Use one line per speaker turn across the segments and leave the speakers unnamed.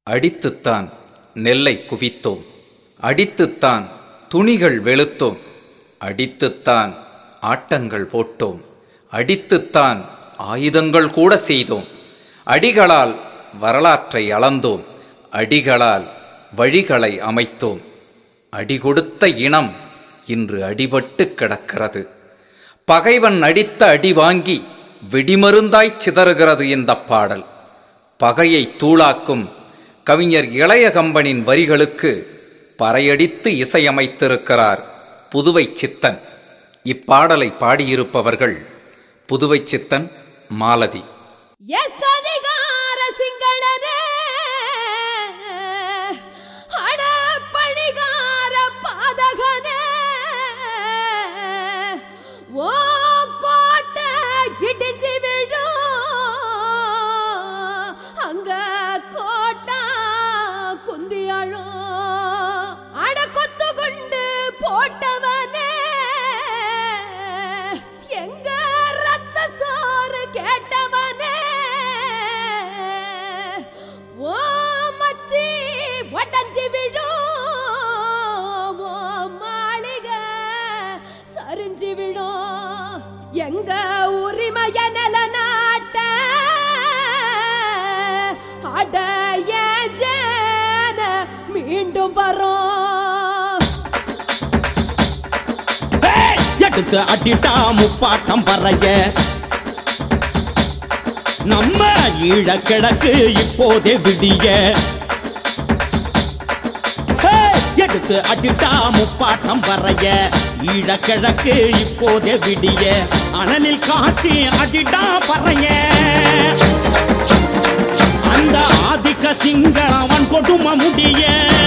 அடித்துத்தான் நெல்லை குவித்தோம் அடித்துத்தான் துணிகள் வெளுத்தோம் அடித்துத்தான் ஆட்டங்கள் போட்டோம் அடித்துத்தான் ஆயுதங்கள் கூட செய்தோம் அடிகளால் வரலாற்றை அளந்தோம் அடிகளால் வழிகளை அமைத்தோம் அடி கொடுத்த இனம் இன்று அடிபட்டு கிடக்கிறது பகைவன் அடித்த அடி வாங்கி வெடிமருந்தாய் சிதறுகிறது இந்த பாடல் பகையை தூளாக்கும் கவிஞர் இளைய கம்பனின் வரிகளுக்கு பறையடித்து இசையமைத்திருக்கிறார் புதுவை சித்தன் இப்பாடலை பாடியிருப்பவர்கள் புதுவை சித்தன் மாலதி
எஸ் அதிகார சிங்களனே அடப்பணிகார பாதகனே ஓ கோட்டை இடிச்சு விழும் அங்க கோட்டா குந்தி அழும் அட கொத்து கொண்டு போட்டவனே எங்க ரத்த சோறு கேட்டவனே ஓ மச்சி ஒட்டஞ்சி விடும் ஓ மாளிகை சரிஞ்சு விடும் எங்க உரிமைய நிலநாட்ட அடைய ஜன மீண்டும் வரும்
ஏய், எடுத்து அட்டிட்டா முப்பாட்டம் பறைய நம்ம ஈழ கிழக்கு இப்போதே விடிய ஏய், எடுத்து அட்டிட்டா முப்பாட்டம் பறைய ஈழ கிழக்கு இப்போதே விடிய அனலில் காய்ச்சி அடிட்டா பறைய அந்த ஆதிக்க சிங்களவன் கொடுமை முடிய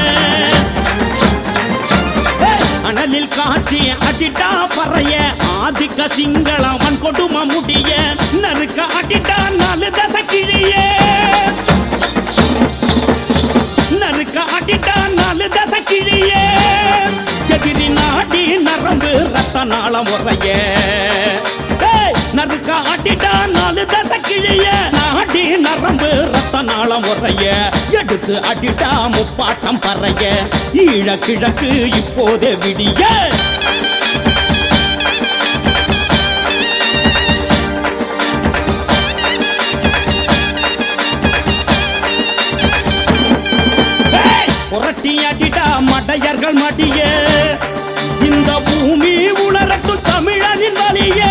அனலில் காட்சி அடிட்டா பறைய ஆதிக்க சிங்களவன் கொடும முடிய நறுக்க அடிட்டா நாலு தசை கிழியே நறுக்க அடிட்டா நாலு தசை கிழியே எதிரி நாடி நரம்பு ரத்த நாள முறைய ஏய், நறுக்க அடிட்டா நாலு தசை கிழிய நாடி நரம்பு ரத்த நாள முறைய எடுத்து அடிட்டா முப்பாட்டம் பறைய ஈழ கிழக்கு இப்போதே விடிய ஏய், புரட்டி அடிடா மடையர்கள் மடிய இந்த பூமி உணரட்டும் தமிழனின் வலிய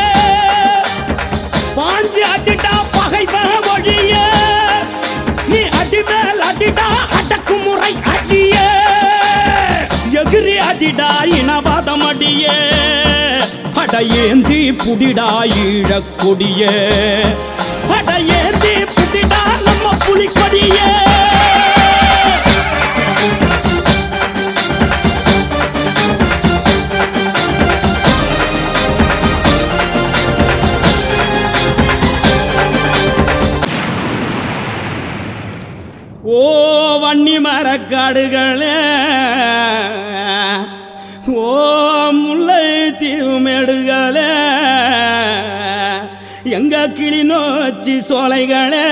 பாஞ்சு அடிடா பகைவன் வழிய நீ அடிமேல் அடிடா அடக்குமுறை அடிய எகிரி அடிடா இனவாதம் அடிய அடையேந்தி புடிடா ஈழக் கொடிய அடையேந்தி புடிடா நம்ம புலிக்கொடியே ஓ வன்னி மரக்காடுகளே ஓ முல்லை தீவுமேடுகளே எங்க கிளிநொச்சி சோலைகளே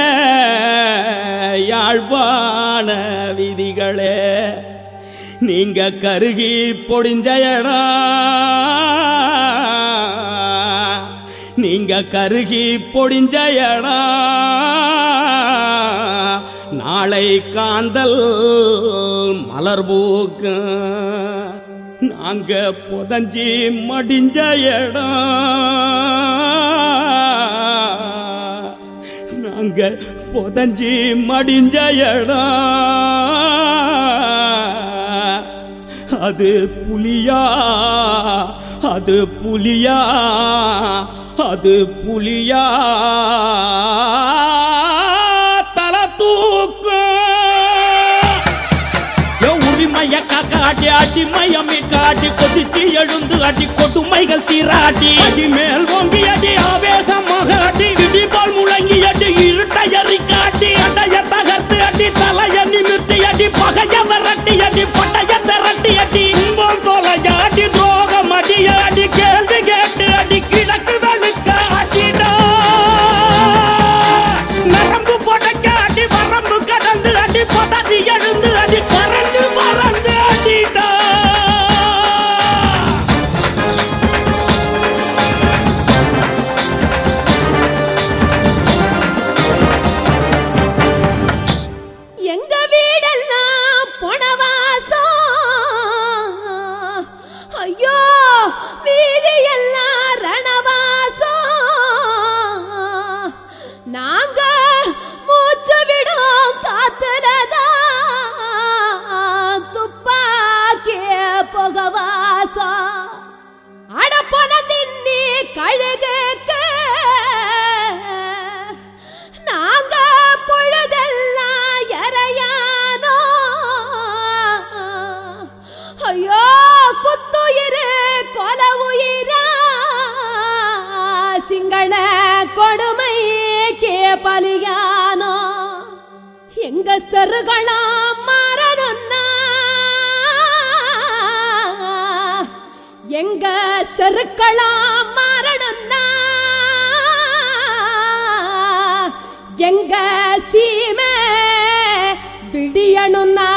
யாழ்ப்பாண வீதிகளே நீங்க கருகி பொடிஞ்ச இடம் நீங்க கருகி பொடிஞ்ச இடம் நாளை காந்தல் மலர் பூக்கு நாங்க புதஞ்சி மடிஞ்ச இடம் நாங்க புதஞ்சி மடிஞ்ச இடம் அது புலியா அது புலியா அது புலியா தலை தூக்கு உரிமைய காக்காட்டி அடி மயமே காட்டி கொதிச்சு எழுந்து அடி கொடுமைகள் தீராட்டி அடி மேல் ஓங்கி அடி ஆவேசமாக அடி இடிபால் முழங்கி அடி இருட்டையறி காட்டி அடைய தகர்த்து அடி தலைய நிமிர்த்தி அடி பகைய விரட்டி அடி பட்டைய திரட்டி அடி இன்பம் தொலைய அடி துரோகம் அடி அடி கேள்வி கேட்டு அடி கிழக்கு வெளுக்க அடிடா நரம்பு புடைக்க அடி வரம்பு கடந்து அடி பதறிய
எங்க செருகளாம் மாறணும்னா எங்க செருக்களாம் மாறணும்னா எங்க சீமை விடியணும்னா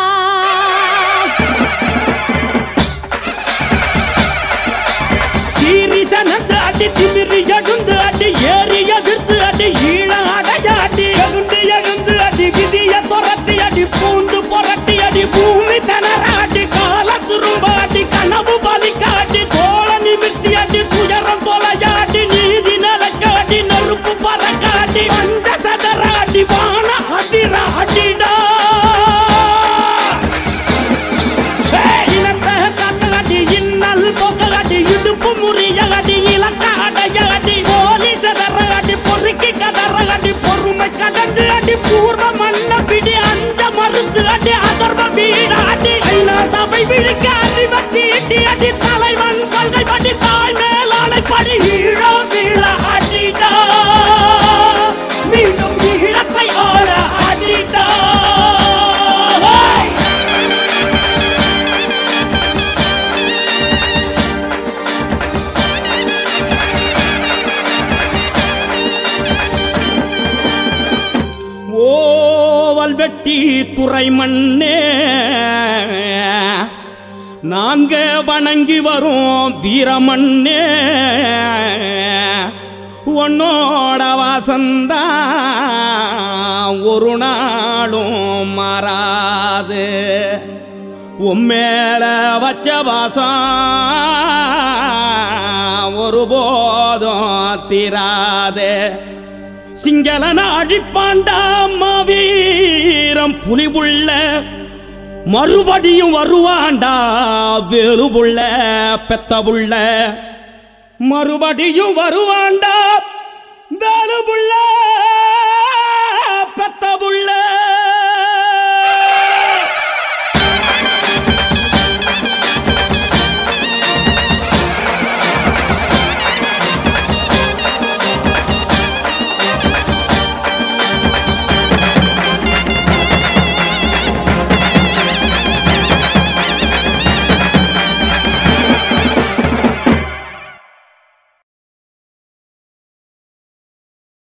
சீரிசனந்து அடி திமிரி எழுந்து அடி ஏறி எதிர்த்து அடி ஈழ அடையாடி எழுந்து எழுந்து அடி விதிய துரத்தி அடி பூந்து புரட்டி அடி பூமி தனராடி கால திரும்ப அடி கனவு பலிக்காடி தோள நிமிர்த்தி அடி துயரம் தொலையாடி நீதி நலக்காடி நெருப்பு பறக்காடி பஞ்ச சதராடி வான அதிர அடிடா இனத்த காக்கடி இன்னல் போக்கடி இடுப்பு முறியடி இலக்க அடையடி போலீஸ் அடி பொறுக்கி கதறடி பொறுமை கடந்து அடி பூர்வ மண்ண பிடி அஞ்ச மருந்து அடி அதர்வ வீடாடி ஐநா சபை விழுக்க அறிவ தீட்டி அடி தலைவன் கொள்கை படி தாய் மேலாளை படி ஈழோ வீழ அடிடா மீண்டும் ஈழத்தை ஆள அடிடா Hey! ஓவல் வெட்டி துறை மண்ணே நாங்க வணங்கி வரோம் வீரமண்ணே உன்னோட வாசந்தா ஒரு நாளும் மாறாது உம்மேல வச்ச வாசம் ஒருபோதும் தீராதே சிங்கள நாடிப்பாண்டா மாவீரம் புலிபுள்ள மறுபடியும் வருவாண்டா வேலுபுள்ள பெத்தபுள்ள மறுபடியும் வருவாண்டா